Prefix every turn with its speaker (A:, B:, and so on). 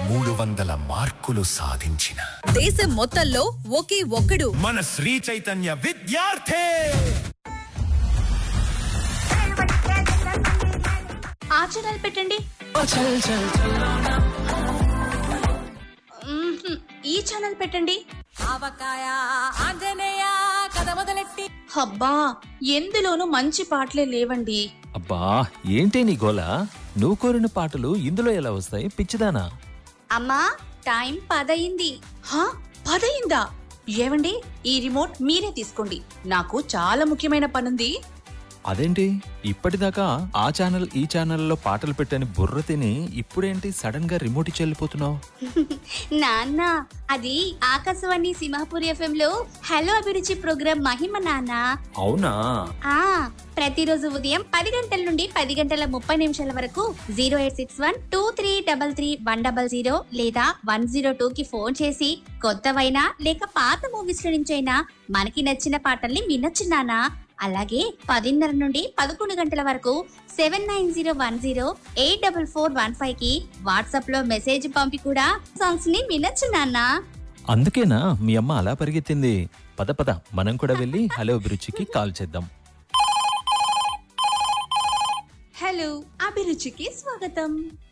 A: మూడు వందల మార్కులు సాధించిన
B: దేశం మొత్తంలో ఒకే ఒక్కడు
A: మన శ్రీ చైతన్య విద్యార్థి
C: ఆ ఛానల్ పెట్టండి మ్మ్హ్మ్. ఈ ఛానల్ పెట్టండి
B: ఆవకాయ ఆంజనేయ కథ మొదలెట్టి
C: అబ్బా ఎందులోనూ మంచి పాటలే లేవండి
D: అబ్బా ఏంటి నీ గోల నువ్వు కోరిన పాటలు ఇందులో ఎలా వస్తాయి పిచ్చిదానా
C: అమ్మా టైం పదయింది హా పదయిందా ఏవండి ఈ రిమోట్ మీరే తీసుకోండి నాకు చాలా ముఖ్యమైన పనుంది
D: అదేంటి ఇప్పటిదాకా ఆ ఛానల్ ఈ ఛానల్లో పాటలు పెట్టని బుర్ర తిని ఇప్పుడేంటి సడన్ గా రిమోట్ ఇచ్చి వెళ్ళిపోతున్నావు
C: నాన్న అది ఆకాశవాణి సింహాపూర్ ఎఫ్ఎం లో హలో అభిరుచి ప్రోగ్రాం మహిమ నాన్న
D: అవునా
C: ఆ ప్రతిరోజు ఉదయం పది గంటల నుండి పది గంటల ముప్పై నిమిషాల వరకు zero eight six one two three double three one double zero లేదా వన్ జీరో టూ కి ఫోన్ చేసి కొత్తవైనా లేక పాత మూవీస్ లో నుంచైనా మనకి నచ్చిన పాటల్ని వినొచ్చు నాన్న అలాగే పదిన్నర నుండి పదకొండు గంటల వరకు seven nine zero one zero eight double four one five కి వాట్సాప్ లో మెసేజ్ పంపి కూడా సాంగ్స్ ని వినొచ్చు నాన్న
D: అందుకేనా మీ అమ్మ అలా పరిగెత్తింది పద పద మనం కూడా వెళ్ళి హలో అభిరుచికి కాల్ చేద్దాం
C: హలో అభిరుచికి స్వాగతం